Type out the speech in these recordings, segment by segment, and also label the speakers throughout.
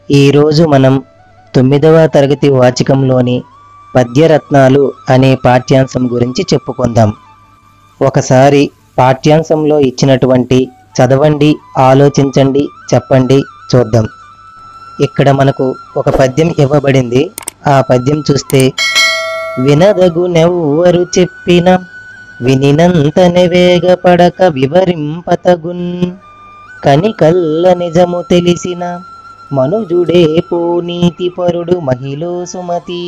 Speaker 1: ఈరోజు మనం తొమ్మిదవ తరగతి వాచకంలోని పద్యరత్నాలు అనే పాఠ్యాంశం గురించి చెప్పుకుందాం ఒకసారి పాఠ్యాంశంలో ఇచ్చినటువంటి చదవండి ఆలోచించండి చెప్పండి చూద్దాం ఇక్కడ మనకు ఒక పద్యం ఇవ్వబడింది ఆ పద్యం చూస్తే వినదగునెవ్వరు చెప్పిన వినినంతనే వేగపడక వివరింపతగున్ కనికల్ల నిజము తెలిసిన మనుజుడే పోనీతి పరుడు మహిళో సుమతి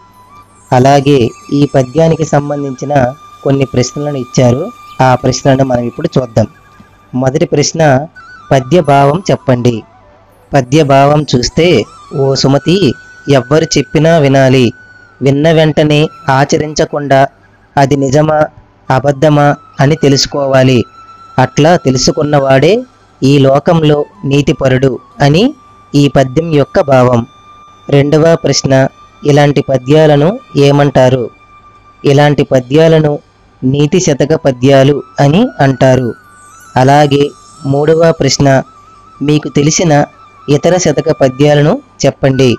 Speaker 1: అలాగే ఈ పద్యానికి సంబంధించిన కొన్ని ప్రశ్నలను ఇచ్చారు ఆ ప్రశ్నలను మనం ఇప్పుడు చూద్దాం మొదటి ప్రశ్న పద్య భావం చెప్పండి పద్య భావం చూస్తే ఓ సుమతి ఎవ్వరు చెప్పినా వినాలి విన్న వెంటనే ఆచరించకుండా అది నిజమా అబద్ధమా అని తెలుసుకోవాలి అట్లా తెలుసుకున్నవాడే ఈ లోకంలో నీతిపరుడు అని ఈ పద్యం యొక్క భావం రెండవ ప్రశ్న ఇలాంటి పద్యాలను ఏమంటారు ఇలాంటి పద్యాలను నీతి శతక పద్యాలు అని అంటారు అలాగే మూడవ ప్రశ్న మీకు తెలిసిన ఇతర శతక పద్యాలను చెప్పండి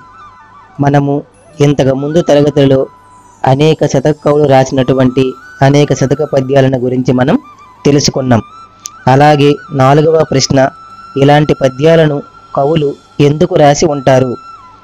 Speaker 1: మనము ఇంతకు ముందు తరగతిలో అనేక శతక కవులు రాసినటువంటి అనేక శతక పద్యాలను గురించి మనం తెలుసుకున్నాం అలాగే నాలుగవ ప్రశ్న ఇలాంటి పద్యాలను కవులు ఎందుకు రాసి ఉంటారు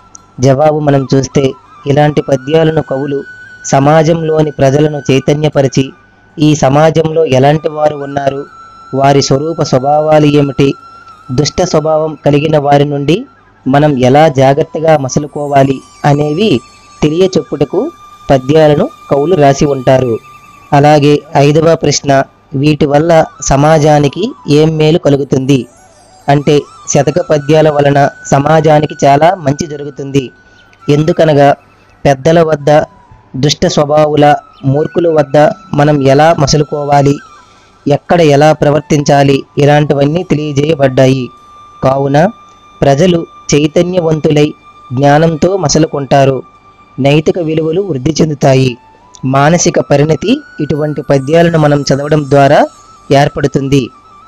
Speaker 1: జవాబు మనం చూస్తే ఇలాంటి పద్యాలను కవులు సమాజంలోని ప్రజలను చైతన్యపరిచి ఈ సమాజంలో ఎలాంటి వారు ఉన్నారు వారి స్వరూప స్వభావాలు ఏమిటి దుష్ట స్వభావం కలిగిన వారి నుండి మనం ఎలా జాగ్రత్తగా మసలుకోవాలి అనేవి తెలియచెప్పుటకు పద్యాలను కవులు రాసి ఉంటారు అలాగే ఐదవ ప్రశ్న వీటి వల్ల సమాజానికి ఏం మేలు కలుగుతుంది అంటే శతక పద్యాల వలన సమాజానికి చాలా మంచి జరుగుతుంది ఎందుకనగా పెద్దల వద్ద దుష్ట స్వభావుల మూర్ఖుల వద్ద మనం ఎలా మసలుకోవాలి ఎక్కడ ఎలా ప్రవర్తించాలి ఇలాంటివన్నీ తెలియజేయబడ్డాయి కావున ప్రజలు చైతన్యవంతులై జ్ఞానంతో మసలుకుంటారు నైతిక విలువలు వృద్ధి చెందుతాయి మానసిక పరిణతి ఇటువంటి పద్యాలను మనం చదవడం ద్వారా ఏర్పడుతుంది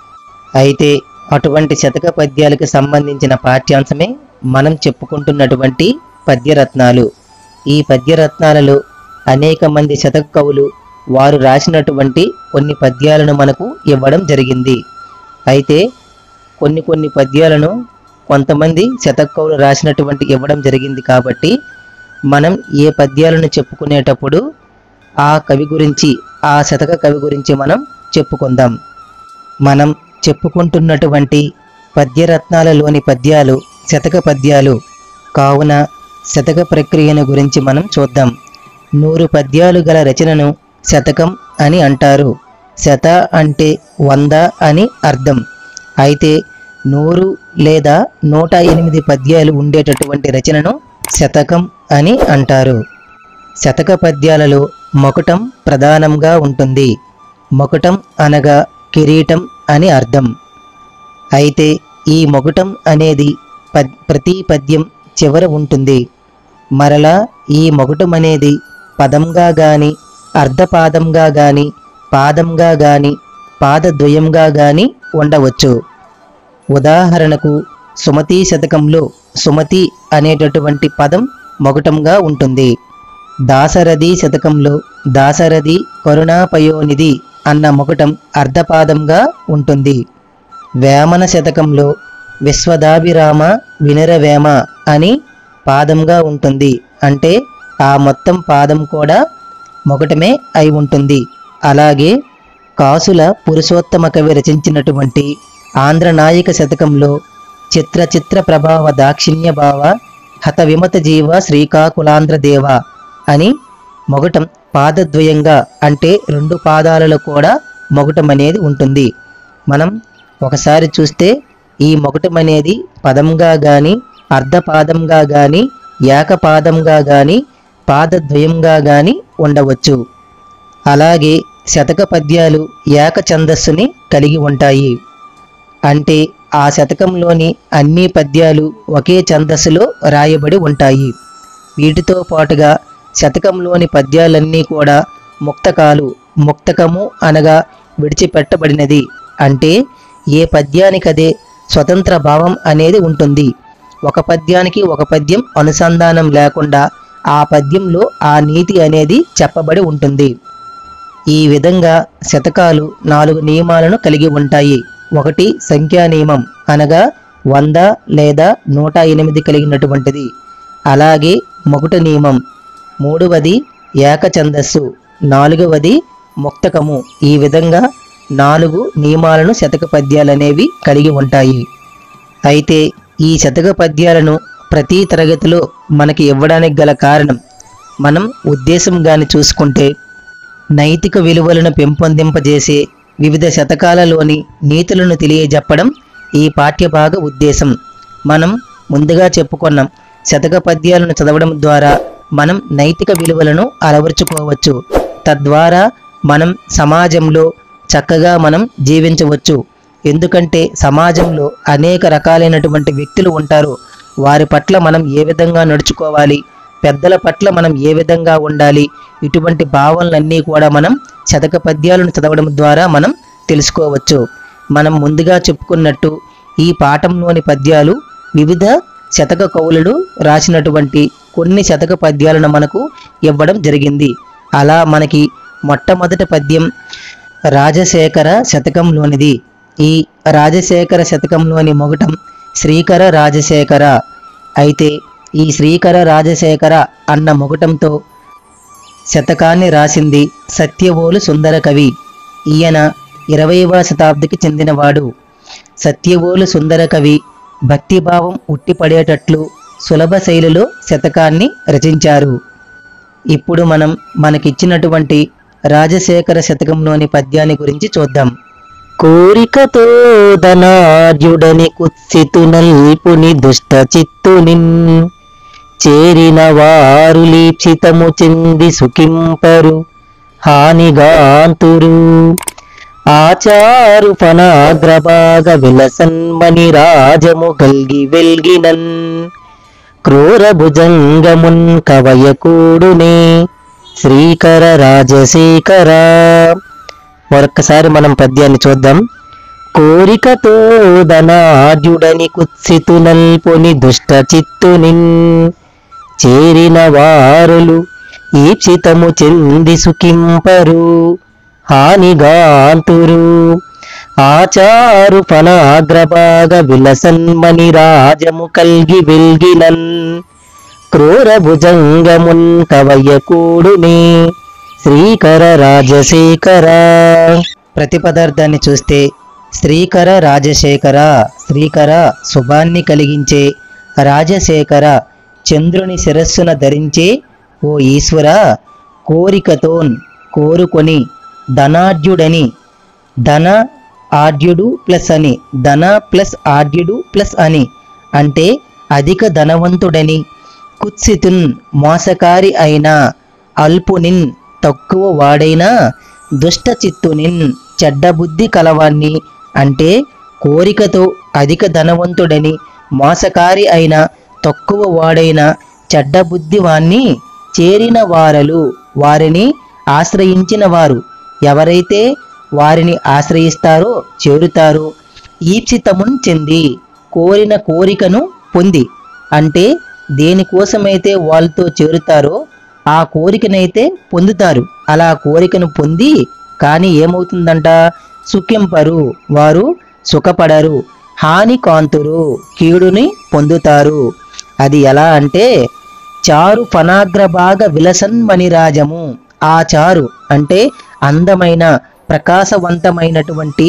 Speaker 1: అయితే అటువంటి శతక పద్యాలకు సంబంధించిన పాఠ్యాంశమే మనం చెప్పుకుంటున్నటువంటి పద్యరత్నాలు ఈ పద్యరత్నాలలో అనేక మంది శతక కవులు వారు రాసినటువంటి కొన్ని పద్యాలను మనకు ఇవ్వడం జరిగింది అయితే కొన్ని కొన్ని పద్యాలను కొంతమంది శతక కవులు రాసినటువంటి ఇవ్వడం జరిగింది కాబట్టి మనం ఏ పద్యాలను చెప్పుకునేటప్పుడు ఆ కవి గురించి ఆ శతక కవి గురించి మనం చెప్పుకుందాం మనం చెప్పుకుంటున్నటువంటి పద్యరత్నాలలోని పద్యాలు శతక పద్యాలు కావున శతక ప్రక్రియను గురించి మనం చూద్దాం నూరు పద్యాలు గల రచనను శతకం అని అంటారు శత అంటే వంద అని అర్థం అయితే నూరు లేదా నూట ఎనిమిది పద్యాలు ఉండేటటువంటి రచనను శతకం అని అంటారు శతక పద్యాలలో మొకటం ప్రధానంగా ఉంటుంది మొకటం అనగా కిరీటం అని అర్థం అయితే ఈ మొకటం అనేది పద్ ప్రతి పద్యం చివర ఉంటుంది మరలా ఈ మొకటం అనేది పదంగా గాని అర్ధపాదంగా గాని పాదంగా గాని పాదద్వయంగా గాని ఉండవచ్చు ఉదాహరణకు సుమతి శతకంలో సుమతి అనేటటువంటి పదం మొగటంగా ఉంటుంది దాసరథి శతకంలో దాసరథి కరుణాపయోనిధి అన్న మొగటం అర్ధపాదంగా ఉంటుంది వేమన శతకంలో విశ్వదాభిరామ వినరవేమ అని పాదంగా ఉంటుంది అంటే ఆ మొత్తం పాదం కూడా మొగటమే అయి ఉంటుంది అలాగే కాసుల పురుషోత్తమ కవి రచించినటువంటి ఆంధ్రనాయక శతకంలో చిత్ర చిత్ర ప్రభావ దాక్షిణ్య భావ హత విమత జీవ శ్రీకాకులాంధ్ర దేవ అని మొగటం పాదద్వయంగా అంటే రెండు పాదాలలో కూడా మొగటం అనేది ఉంటుంది మనం ఒకసారి చూస్తే ఈ మొగటం అనేది పదంగా గాని అర్ధపాదంగా గాని ఏకపాదంగా గాని పాదద్వయంగా గాని ఉండవచ్చు అలాగే శతక పద్యాలు ఏక ఛందస్సుని కలిగి ఉంటాయి అంటే ఆ శతకంలోని అన్ని పద్యాలు ఒకే ఛందస్సులో రాయబడి ఉంటాయి వీటితో పాటుగా శతకంలోని పద్యాలన్నీ కూడా ముక్తకాలు ముక్తకము అనగా విడిచిపెట్టబడినది అంటే ఏ పద్యానికదే స్వతంత్ర భావం అనేది ఉంటుంది ఒక పద్యానికి ఒక పద్యం అనుసంధానం లేకుండా ఆ పద్యంలో ఆ నీతి అనేది చెప్పబడి ఉంటుంది ఈ విధంగా శతకాలు నాలుగు నియమాలను కలిగి ఉంటాయి ఒకటి సంఖ్యా నియమం అనగా వంద లేదా నూట ఎనిమిది కలిగినటువంటిది అలాగే మొగుట నియమం మూడవది ఏకఛందస్సు నాలుగవది ముక్తకము ఈ విధంగా నాలుగు నియమాలను శతక పద్యాలనేవి కలిగి ఉంటాయి అయితే ఈ శతక పద్యాలను ప్రతి తరగతిలో మనకి ఇవ్వడానికి గల కారణం మనం ఉద్దేశం గాని చూసుకుంటే నైతిక విలువలను పెంపొందింపజేసే వివిధ శతకాలలోని నీతులను తెలియజెప్పడం ఈ పాఠ్యభాగ ఉద్దేశం మనం ముందుగా చెప్పుకున్నాం శతక పద్యాలను చదవడం ద్వారా మనం నైతిక విలువలను అలవర్చుకోవచ్చు తద్వారా మనం సమాజంలో చక్కగా మనం జీవించవచ్చు ఎందుకంటే సమాజంలో అనేక రకాలైనటువంటి వ్యక్తులు ఉంటారు వారి పట్ల మనం ఏ విధంగా నడుచుకోవాలి పెద్దల పట్ల మనం ఏ విధంగా ఉండాలి ఇటువంటి భావనలన్నీ కూడా మనం శతక పద్యాలను చదవడం ద్వారా మనం తెలుసుకోవచ్చు మనం ముందుగా చెప్పుకున్నట్టు ఈ పాఠంలోని పద్యాలు వివిధ శతక కవులుడు రాసినటువంటి కొన్ని శతక పద్యాలను మనకు ఇవ్వడం జరిగింది అలా మనకి మొట్టమొదటి పద్యం రాజశేఖర శతకంలోనిది ఈ రాజశేఖర శతకంలోని మొగటం శ్రీకర రాజశేఖర అయితే ఈ శ్రీకర రాజశేఖర అన్న మొగటంతో శతకాన్ని రాసింది సత్యవోలు సుందర కవి ఈయన ఇరవైవ శతాబ్దికి చెందినవాడు సత్యవోలు సుందర కవి భక్తిభావం ఉట్టిపడేటట్లు సులభ శైలిలో శతకాన్ని రచించారు ఇప్పుడు మనం మనకిచ్చినటువంటి రాజశేఖర శతకంలోని పద్యాన్ని గురించి చూద్దాం కోరికతో ధనార్యుడని కుత్సితు నల్పుని దుష్ట చిత్తునిన్ చేరిన వారు లీప్సితము చెంది సుఖింపరు హానిగాంతురు ఆచారు ఫనాగ్రభాగ విలసన్మని రాజము గల్గి వెల్గినన్ క్రూర భుజంగమున్ కవయకూడునే శ్రీకర రాజశేఖర మరొక్కసారి మనం పద్యాన్ని చూద్దాం కోరికతో ధనార్యుడని కుత్సితు నల్పుని దుష్ట చిత్తునిన్ చేరిన వారులు ఈప్సితము చెంది సుఖింపరు హానిగాంతురు ఆచారు ఫలాగ్రభాగ విలసన్మని రాజము కల్గి వెల్గినన్ క్రూర భుజంగమున్ కవయకూడునే శ్రీకర రాజశేఖర ప్రతిపదార్థాన్ని చూస్తే శ్రీకర రాజశేఖర శ్రీకర శుభాన్ని కలిగించే రాజశేఖర చంద్రుని శిరస్సున ధరించే ఓ ఈశ్వర కోరికతోన్ కోరుకొని ధనాఢ్యుడని ధన ఆర్యుడు ప్లస్ అని ధన ప్లస్ ఆర్యుడు ప్లస్ అని అంటే అధిక ధనవంతుడని కుత్సితున్ మోసకారి అయిన అల్పునిన్ తక్కువ వాడైన దుష్ట చిత్తునిన్ చెడ్డ బుద్ధి కలవాన్ని అంటే కోరికతో అధిక ధనవంతుడని మోసకారి అయిన తక్కువ వాడైన చెడ్డ బుద్ధివాన్ని చేరిన వారలు వారిని ఆశ్రయించిన వారు ఎవరైతే వారిని ఆశ్రయిస్తారో చేరుతారో ఈప్సితమున్ చెంది కోరిన కోరికను పొంది అంటే దేనికోసమైతే వాళ్ళతో చేరుతారో ఆ కోరికనైతే పొందుతారు అలా కోరికను పొంది కానీ ఏమవుతుందంట సుఖింపరు వారు సుఖపడరు హాని కాంతురు కీడుని పొందుతారు అది ఎలా అంటే చారు ఫనాగ్రభాగ విలసన్మణిరాజము ఆ చారు అంటే అందమైన ప్రకాశవంతమైనటువంటి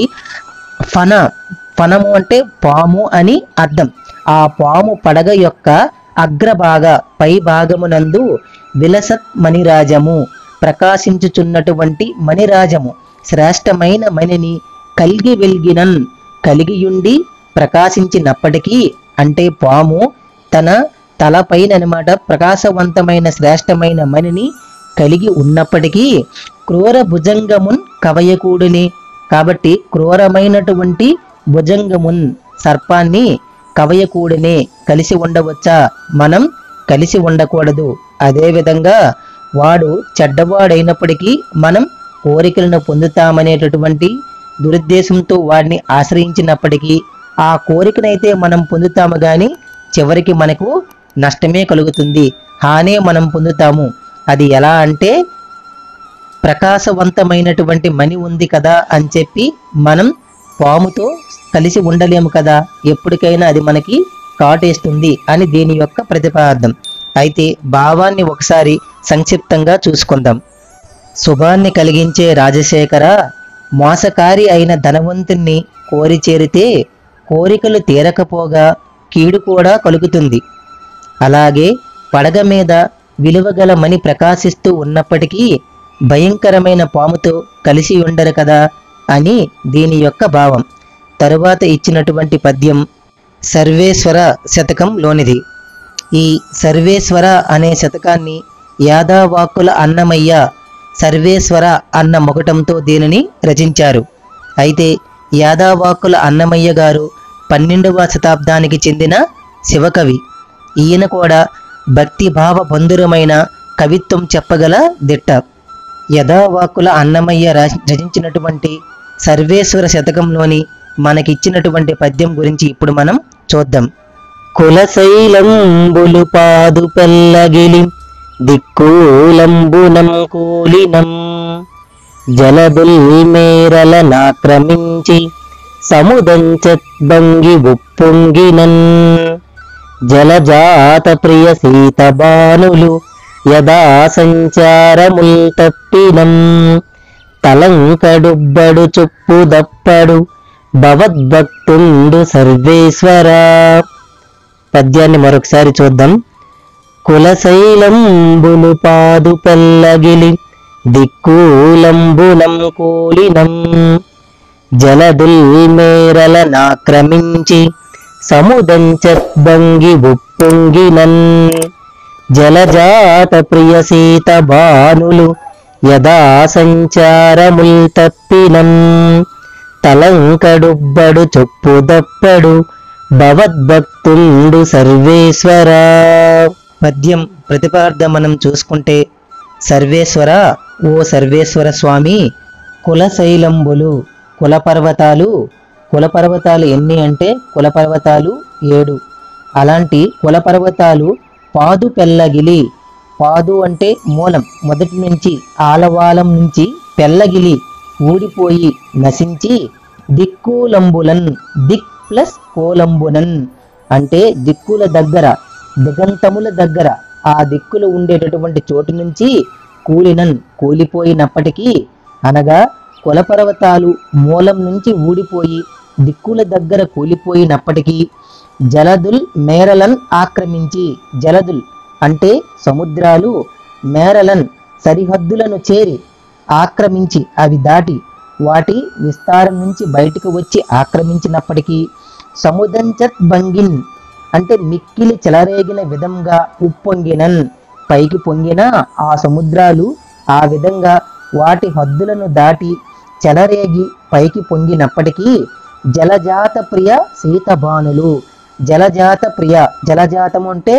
Speaker 1: ఫన ఫనము అంటే పాము అని అర్థం ఆ పాము పడగ యొక్క అగ్రభాగ పై భాగమునందు విలసత్ మణిరాజము ప్రకాశించుచున్నటువంటి మణిరాజము శ్రేష్టమైన మణిని కలిగి వెలిగినన్ కలిగియుండి ప్రకాశించినప్పటికీ అంటే పాము తన తలపైన అనమాట ప్రకాశవంతమైన శ్రేష్టమైన మణిని కలిగి ఉన్నప్పటికీ క్రూర భుజంగమున్ కవయకూడుని కాబట్టి క్రూరమైనటువంటి భుజంగమున్ సర్పాన్ని కవయకూడనే కలిసి ఉండవచ్చా మనం కలిసి ఉండకూడదు అదేవిధంగా వాడు చెడ్డవాడైనప్పటికీ మనం కోరికలను పొందుతామనేటటువంటి దురుద్దేశంతో వాడిని ఆశ్రయించినప్పటికీ ఆ కోరికనైతే మనం పొందుతాము గాని చివరికి మనకు నష్టమే కలుగుతుంది హానే మనం పొందుతాము అది ఎలా అంటే ప్రకాశవంతమైనటువంటి మణి ఉంది కదా అని చెప్పి మనం పాముతో కలిసి ఉండలేము కదా ఎప్పటికైనా అది మనకి కాటేస్తుంది అని దీని యొక్క ప్రతిపాదం అయితే భావాన్ని ఒకసారి సంక్షిప్తంగా చూసుకుందాం శుభాన్ని కలిగించే రాజశేఖర మోసకారి అయిన ధనవంతుణ్ణి కోరి చేరితే కోరికలు తీరకపోగా కీడు కూడా కలుగుతుంది అలాగే పడగ మీద విలువగల మణి ప్రకాశిస్తూ ఉన్నప్పటికీ భయంకరమైన పాముతో కలిసి ఉండరు కదా అని దీని యొక్క భావం తరువాత ఇచ్చినటువంటి పద్యం సర్వేశ్వర శతకంలోనిది ఈ సర్వేశ్వర అనే శతకాన్ని యాదావాక్కుల అన్నమయ్య సర్వేశ్వర అన్న మొగటంతో దీనిని రచించారు అయితే యాదావాక్కుల అన్నమయ్య గారు పన్నెండవ శతాబ్దానికి చెందిన శివకవి ఈయన కూడా భక్తిభావ బంధురమైన కవిత్వం చెప్పగల దిట్ట యథావాక్కుల అన్నమయ్య రా- రచించినటువంటి సర్వేశ్వర శతకంలోని మనకిచ్చినటువంటి పద్యం గురించి ఇప్పుడు మనం చూద్దాం కులశైలంబులు పాదు పెల్లగిలి దిక్కులంబునం కూలినం జలదుల్ మేరల నాక్రమించి సముదంచద్భంగి ఉప్పొంగినన్ జలజాత ప్రియ సీతబానులు యదా సంచారముల్ తప్పినం తలంకడుబ్బడు చుప్పు దప్పడు భవద్భక్తుండు సర్వేశ్వర పద్యాన్ని మరొకసారి చూద్దాం కులశైలంబులు పాదు పెల్లగిలి దిక్కులంబునం కూలినం జలదుల్ మేరల నాక్రమించి సముదంచద్భంగి ఉప్పొంగినన్ జలజాత ప్రియ సీత భానులు యదా సంచారముల్ తప్పినం తలంకడుబ్బడు చొప్పు దప్పడు భవద్భక్తుండు సర్వేశ్వర పద్యం ప్రతిపార్థ మనం చూసుకుంటే సర్వేశ్వర ఓ సర్వేశ్వర స్వామి కులశైలంబులు కులపర్వతాలు కులపర్వతాలు ఎన్ని అంటే కులపర్వతాలు ఏడు అలాంటి కులపర్వతాలు పాదు పెల్లగిలి పాదు అంటే మూలం మొదటి నుంచి ఆలవాలం నుంచి పెల్లగిలి ఊడిపోయి నశించి దిక్కులంబులన్ దిక్ ప్లస్ కోలంబునన్ అంటే దిక్కుల దగ్గర దిగంతముల దగ్గర ఆ దిక్కులు ఉండేటటువంటి చోటు నుంచి కూలినన్ కూలిపోయినప్పటికీ అనగా కులపర్వతాలు మూలం నుంచి ఊడిపోయి దిక్కుల దగ్గర కూలిపోయినప్పటికీ జలదుల్ మేరలన్ ఆక్రమించి జలదుల్ అంటే సముద్రాలు మేరలన్ సరిహద్దులను చేరి ఆక్రమించి అవి దాటి వాటి విస్తారం నుంచి బయటకు వచ్చి ఆక్రమించినప్పటికీ సముదంచత్ భంగిన్ అంటే మిక్కిలి చెలరేగిన విధంగా ఉప్పొంగినన్ పైకి పొంగిన ఆ సముద్రాలు ఆ విధంగా వాటి హద్దులను దాటి చెలరేగి పైకి పొంగినప్పటికీ జలజాత ప్రియ సీతభానులు జలజాత ప్రియ జలజాతం అంటే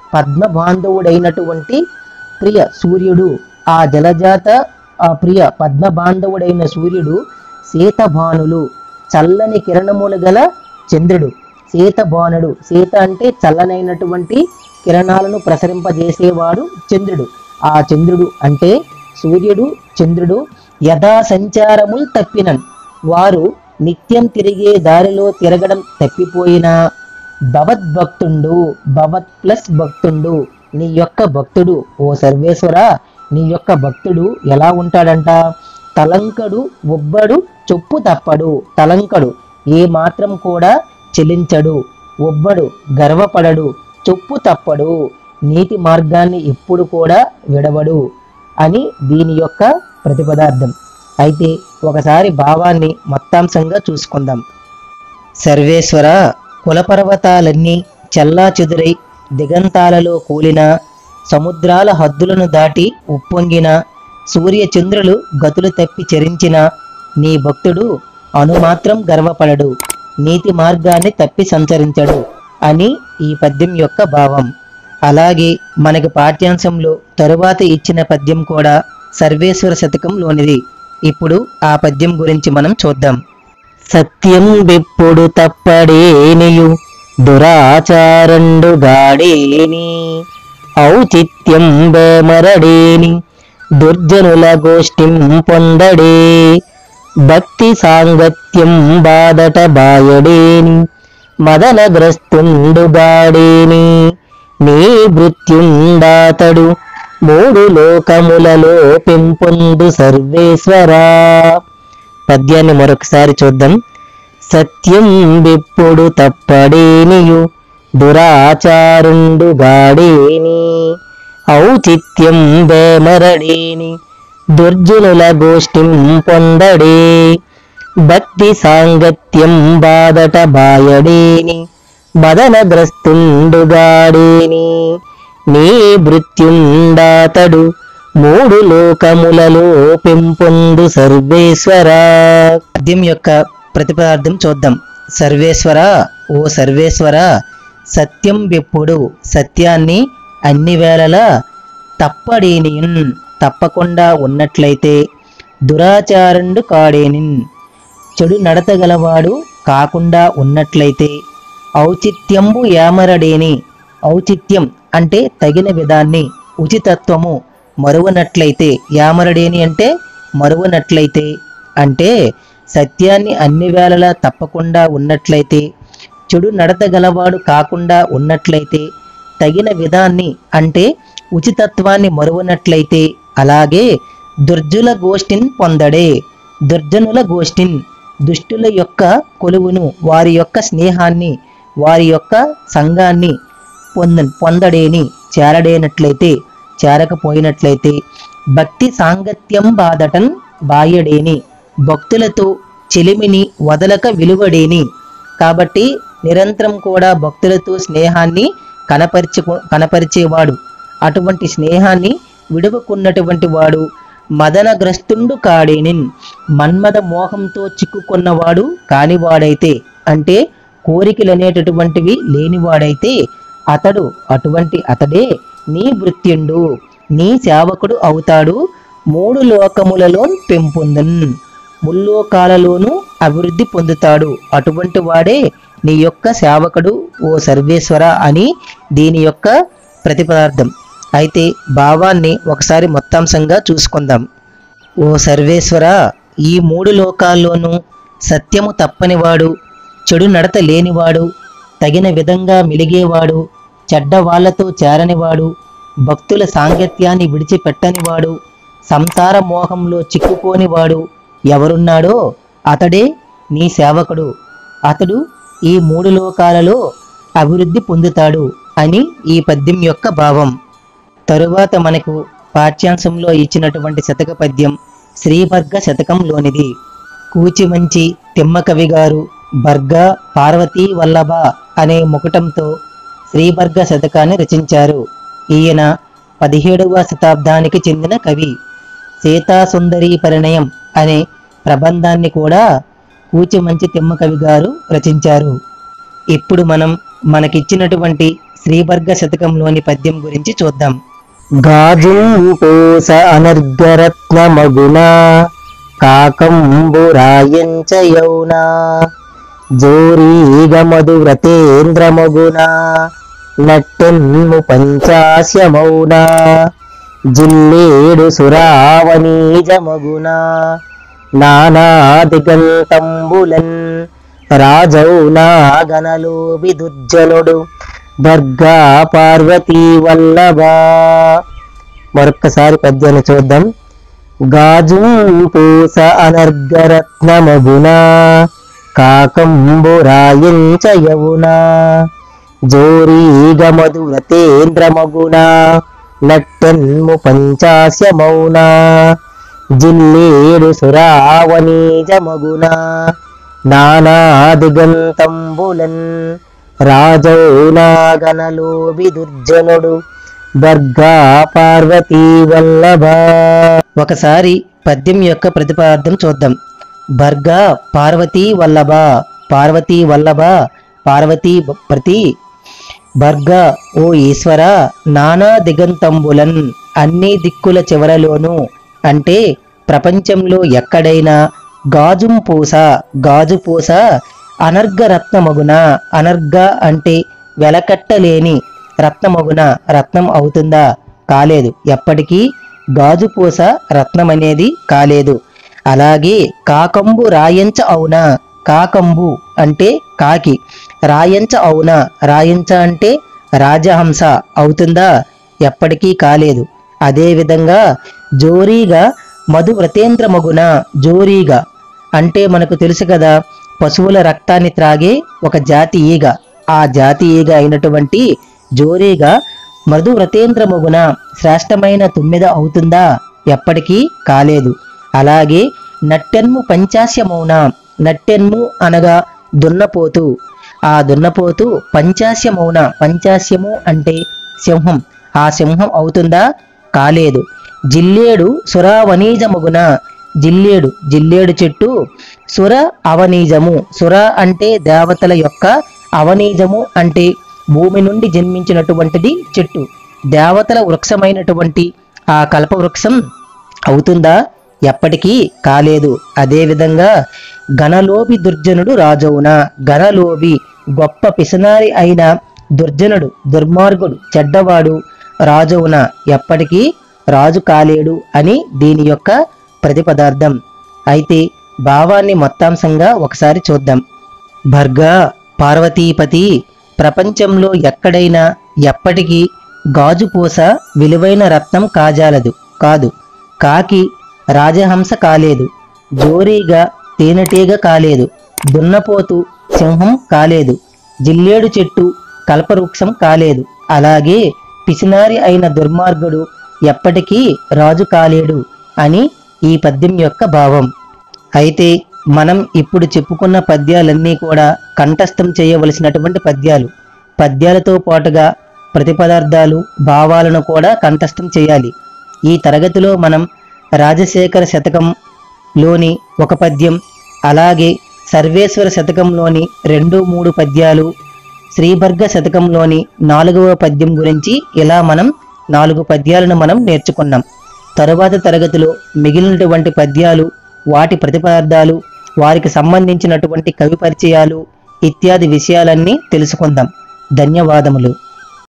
Speaker 1: పద్మబాంధవుడైనటువంటి ప్రియ సూర్యుడు ఆ జలజాత ఆ ప్రియ పద్మబాంధవుడైన సూర్యుడు సీతభానులు చల్లని కిరణములు గల చంద్రుడు సీతభానుడు సీత అంటే చల్లనైనటువంటి కిరణాలను ప్రసరింపజేసేవాడు చంద్రుడు ఆ చంద్రుడు అంటే సూర్యుడు చంద్రుడు యథా సంచారముల్ తప్పినన్ వారు నిత్యం తిరిగే దారిలో తిరగడం తప్పిపోయినా భవద్భక్తుండు భవత్ ప్లస్ భక్తుండు నీ యొక్క భక్తుడు ఓ సర్వేశ్వర నీ యొక్క భక్తుడు ఎలా ఉంటాడంట తలంకడు ఒబ్బడు చొప్పు తప్పడు తలంకడు ఏ మాత్రం కూడా చెలించడు ఒబ్బడు గర్వపడడు చొప్పు తప్పడు నీతి మార్గాన్ని ఎప్పుడు కూడా విడవడు అని దీని యొక్క ప్రతిపదార్థం అయితే ఒకసారి భావాన్ని మొత్తాంశంగా చూసుకుందాం సర్వేశ్వర కులపర్వతాలన్నీ చల్లా చెదురై దిగంతాలలో కూలిన సముద్రాల హద్దులను దాటి ఉప్పొంగిన సూర్య చంద్రులు గతులు తప్పి చరించిన నీ భక్తుడు అణుమాత్రం గర్వపడడు నీతి మార్గాన్ని తప్పి సంచరించడు అని ఈ పద్యం యొక్క భావం అలాగే మనకి పాఠ్యాంశంలో తరువాత ఇచ్చిన పద్యం కూడా సర్వేశ్వర శతకంలోనిది ఇప్పుడు ఆ పద్యం గురించి మనం చూద్దాం సత్యం వెప్పుడు తప్పడేనియు దురాచారండు గాడేని ఔచిత్యం బేమరడేని దుర్జనుల గోష్ఠిం పొందడే భక్తి సాంగత్యం బాదట బాయడేని మదనగ్రస్తుండుగాడేని నీ భృత్యుండాతడు మూడు లోకములలో పెంపొందు సర్వేశ్వరా పద్యాన్ని మరొకసారి చూద్దాం సత్యం విప్పుడు తప్పడేనియు దురాచారుండు గాడేని ఔచిత్యం బేమరడేని దుర్జనుల గోష్ఠిం పొందడే భక్తి సాంగత్యం బాదట బాయడేని మదనగ్రస్తుండుగాడేని నీ భృత్యుండాతడు మూడు లోకములలో పెంపొందు సర్వేశ్వర పద్యం యొక్క ప్రతిపదార్థం చూద్దాం సర్వేశ్వర ఓ సర్వేశ్వర సత్యం వెప్పుడు సత్యాన్ని అన్ని వేళలా తప్పడేనియున్ తప్పకుండా ఉన్నట్లయితే దురాచారుండు కాడేనిన్ చెడు నడతగలవాడు కాకుండా ఉన్నట్లయితే ఔచిత్యంబు యామరడేని ఔచిత్యం అంటే తగిన విధాన్ని ఉచితత్వము మరువనట్లయితే యామరడేని అంటే మరువనట్లయితే అంటే సత్యాన్ని అన్ని వేళలా తప్పకుండా ఉన్నట్లయితే చెడు నడతగలవాడు కాకుండా ఉన్నట్లయితే తగిన విధాన్ని అంటే ఉచితత్వాన్ని మరువనట్లయితే అలాగే దుర్జుల గోష్ఠిన్ పొందడే దుర్జనుల గోష్ఠిన్ దుష్టుల యొక్క కొలువును వారి యొక్క స్నేహాన్ని వారి యొక్క సంఘాన్ని పొంద పొందడేని చేరడేనట్లయితే చేరకపోయినట్లయితే భక్తి సాంగత్యం బాధటన్ బాయడేని భక్తులతో చెలిమిని వదలక విలువడేని కాబట్టి నిరంతరం కూడా భక్తులతో స్నేహాన్ని కనపరిచు కనపరిచేవాడు అటువంటి స్నేహాన్ని విడువకున్నటువంటి వాడు మదనగ్రస్తుండు కాడేనిన్ మన్మద మోహంతో చిక్కుకున్నవాడు కానివాడైతే అంటే కోరికలనేటటువంటివి లేనివాడైతే అతడు అటువంటి అతడే నీ భృత్యుండు నీ సేవకుడు అవుతాడు మూడు లోకములలో పెంపొందన్ ముల్లోకాలలోనూ అభివృద్ధి పొందుతాడు అటువంటి వాడే నీ యొక్క సేవకుడు ఓ సర్వేశ్వర అని దీని యొక్క ప్రతిపదార్థం అయితే భావాన్ని ఒకసారి మొత్తాంశంగా చూసుకుందాం ఓ సర్వేశ్వర ఈ మూడు లోకాల్లోనూ సత్యము తప్పనివాడు చెడు నడత లేనివాడు తగిన విధంగా మిలిగేవాడు చెడ్డ వాళ్ళతో చేరనివాడు భక్తుల సాంగత్యాన్ని విడిచిపెట్టనివాడు సంసార మోహంలో చిక్కుకోనివాడు ఎవరున్నాడో అతడే నీ సేవకుడు అతడు ఈ మూడు లోకాలలో అభివృద్ధి పొందుతాడు అని ఈ పద్యం యొక్క భావం తరువాత మనకు పాఠ్యాంశంలో ఇచ్చినటువంటి శతక పద్యం శ్రీవర్గ శతకంలోనిది కూచిమంచి తిమ్మకవి గారు బర్గ పార్వతీ వల్లభ అనే ముకుటంతో శ్రీవర్గ శతకాన్ని రచించారు ఈయన పదిహేడవ శతాబ్దానికి చెందిన కవి సీతాసుందరీ పరిణయం అనే ప్రబంధాన్ని కూడా కూచిమంచి తిమ్మకవి గారు రచించారు ఇప్పుడు మనం మనకిచ్చినటువంటి శ్రీవర్గ శతకంలోని పద్యం గురించి చూద్దాం గాజుంపూస అనర్గరత్న మగున కాకంబురాయంచ యౌనా జోరీగ మధువ్రతేంద్ర మగున నట్టెన్ము పంచాస్యమౌనా జిల్లేడు సురావనీజ మగున నానాదిగంతంబులన్ రాజౌనా గనలో విదుర్జనుడు దుర్గా పార్వతీ వల్లభా మరొక్కసారి పద్యాన్ని చూద్దాం గాజు పూస అనర్గరత్నమగున కాకంబురాయించ యవునా జోరీగ మధురతేంద్రమగుణ నట్టెన్ము పంచాస్య మౌనా జిల్లేడు సురావనీజమగుణ నానాదిగంతంబులన్ రాజౌనాగనలో విదుర్జనుడు దుర్గా పార్వతీ వల్లభ ఒకసారి పద్యం యొక్క ప్రతిపాదం చూద్దాం భర్గా పార్వతీ వల్లభ పార్వతీ వల్లభ పార్వతీ ప్రతి భర్గ ఓ ఈశ్వర నానా దిగంతంబులన్ అన్ని దిక్కుల చివరలోనూ అంటే ప్రపంచంలో ఎక్కడైనా గాజుం పూస గాజు పూస అనర్ఘ రత్నమగున అనర్ఘ అంటే వెలకట్టలేని రత్నమగున రత్నం అవుతుందా కాలేదు ఎప్పటికీ గాజుపూస రత్నం అనేది కాలేదు అలాగే కాకంబు రాయంచ అవునా కాకంబు అంటే కాకి రాయంచ అవునా రాయంచ అంటే రాజహంస అవుతుందా ఎప్పటికీ కాలేదు అదేవిధంగా జోరీగా మధు వ్రతేంద్రమగున జోరీగా అంటే మనకు తెలుసు కదా పశువుల రక్తాన్ని త్రాగే ఒక జాతి ఈగ ఆ జాతి ఈగ అయినటువంటి జోరీగా మృదు వ్రతేంద్రమగున శ్రేష్టమైన తుమ్మెద అవుతుందా ఎప్పటికీ కాలేదు అలాగే నట్టెన్ము పంచాస్యమౌన నట్టెన్ము అనగా దున్నపోతు ఆ దున్నపోతు పంచాస్యమౌన పంచాస్యము అంటే సింహం ఆ సింహం అవుతుందా కాలేదు జిల్లేడు సురావనీజముగున జిల్లేడు జిల్లేడు చెట్టు సుర అవనీజము సుర అంటే దేవతల యొక్క అవనీజము అంటే భూమి నుండి జన్మించినటువంటిది చెట్టు దేవతల వృక్షమైనటువంటి ఆ కల్పవృక్షం అవుతుందా ఎప్పటికీ కాలేదు అదేవిధంగా గణలోభి దుర్జనుడు రాజవున గణలోభి గొప్ప పిసనారి అయిన దుర్జనుడు దుర్మార్గుడు చెడ్డవాడు రాజవున ఎప్పటికీ రాజు కాలేడు అని దీని యొక్క ప్రతిపదార్థం అయితే భావాన్ని మొత్తాంశంగా ఒకసారి చూద్దాం భర్గ పార్వతీపతి ప్రపంచంలో ఎక్కడైనా ఎప్పటికీ గాజుపూస విలువైన రత్నం కాజాలదు కాదు కాకి రాజహంస కాలేదు జోరీగా తేనెటీగ కాలేదు దున్నపోతు సింహం కాలేదు జిల్లేడు చెట్టు కల్పవృక్షం కాలేదు అలాగే పిసినారి అయిన దుర్మార్గుడు ఎప్పటికీ రాజు కాలేడు అని ఈ పద్యం యొక్క భావం అయితే మనం ఇప్పుడు చెప్పుకున్న పద్యాలన్నీ కూడా కంఠస్థం చేయవలసినటువంటి పద్యాలు పద్యాలతో పాటుగా ప్రతిపదార్థాలు భావాలను కూడా కంఠస్థం చేయాలి ఈ తరగతిలో మనం రాజశేఖర శతకంలోని ఒక పద్యం అలాగే సర్వేశ్వర శతకంలోని రెండు మూడు పద్యాలు శ్రీభర్గ శతకంలోని నాలుగవ పద్యం గురించి ఇలా మనం నాలుగు పద్యాలను మనం నేర్చుకున్నాం తరువాత తరగతిలో మిగిలినటువంటి పద్యాలు వాటి ప్రతిపదార్థాలు వారికి సంబంధించినటువంటి కవి పరిచయాలు ఇత్యాది విషయాలన్నీ తెలుసుకుందాం ధన్యవాదములు